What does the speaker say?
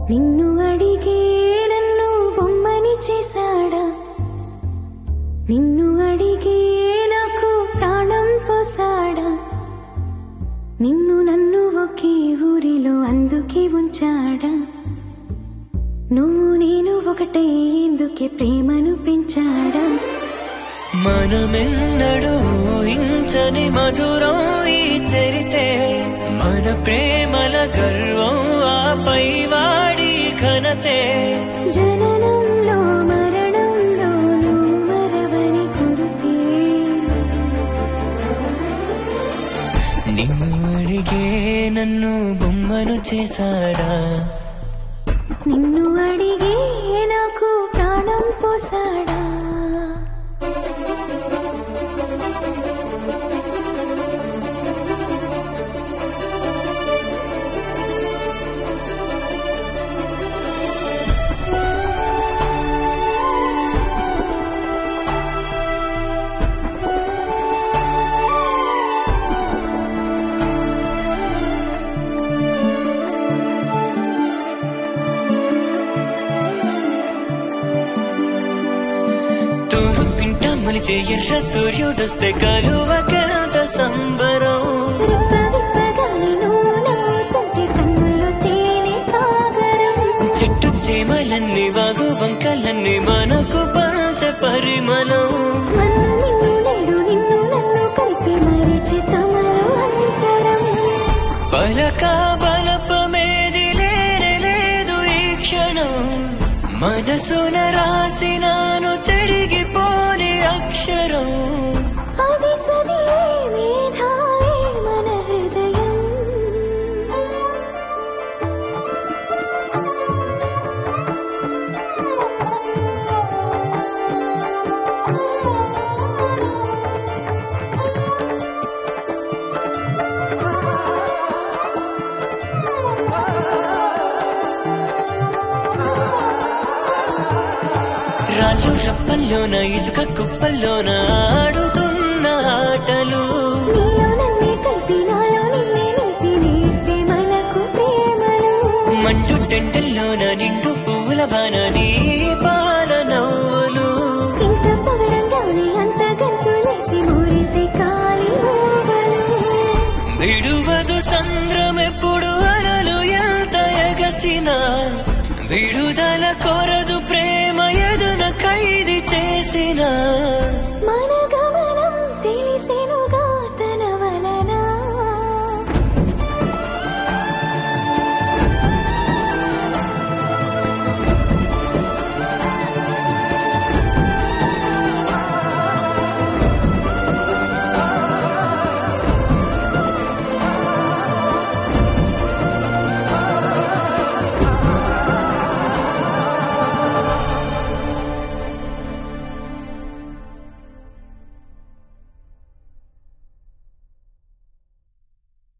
నిన్ను అడిగే నన్ను బొమ్మని చేశాడా నిన్ను అడిగే నాకు ప్రాణం పోసాడా నిన్ను నన్ను ఒకే ఊరిలో అందుకే ఉంచాడా నువ్వు నేను ఒకటే ఎందుకే ప్రేమను పెంచాడా మనమెన్నడూ ఊహించని మధురం ఈ చరితే మన ప్రేమల గర్వం ఆపై వాడి ఘనతే జననంలో మరణంలో నువ్వు మరవని గురుతే నిన్ను అడిగే నన్ను బొమ్మను చేశాడా నిన్ను అడిగే నాకు ప్రాణం పోసాడా తూరు పింట మలిచే ఎర్ర సూర్యుడొస్తే కలువకెంత సంబరం రిప్ప విప్పగానే నువ్వు నవ్వుతుంటే కన్నుల్లో తేనె సాగరం చెట్టు చేమలన్నీ వాగు వంకలన్నీ మనకు పంచ పరిమళం మన్ను నిన్ను నేడు నిన్ను నన్ను కలిపి మరిచి తమలో అంతరం పలక బలపమేది లేనే లేదు ఈ క్షణం మనసున రాసినాను చెరిగిపోని అక్షరం అది చదివే మేధావే మన హృదయం రాళ్ళు రప్పల్లోన ఇసుక కుప్పల్లోన ఆడుతున్న ఆటలు నీలో నన్నే కలిపి నాలో నిన్నే నిలిపి నేర్పే మనకు ప్రేమలు మండు టెంటల్లోన నిండు పూల వాన నీ పాల నవ్వులు ఇంత పొగడంగానే అంత గంతులేసి మురిసే కాలి మూగలు విడువదు